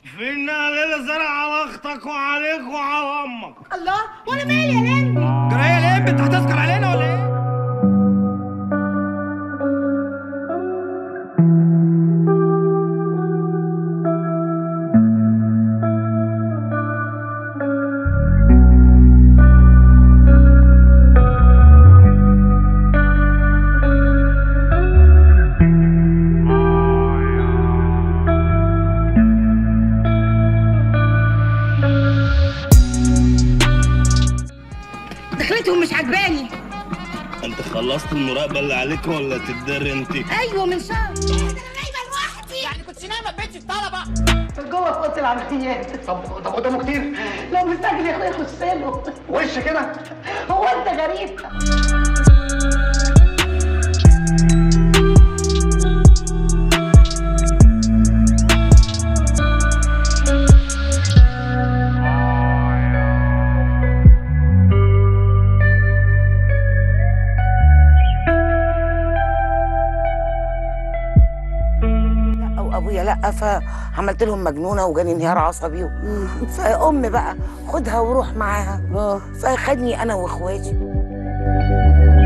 فينا ليلة زرع على اختك وعليك وعلى امك الله وانا مالي يا لمبي جرايه ليه انت هتسكر علينا ولا ايه دخلتهم مش عجباني انت خلصت المراقبة اللي عليك ولا تداري انت؟ ايوه من شهر يعني كنت نايمه في بيت الطلبه جوه في اوضه العمليات طب طب قدامه كتير لو مستعجل يا اخويا خش له وش كده هو انت غريب او ابويا لا فعملت لهم مجنونه وجاني انهيار عصبي فام بقى خدها وروح معاها فخدني انا واخواتي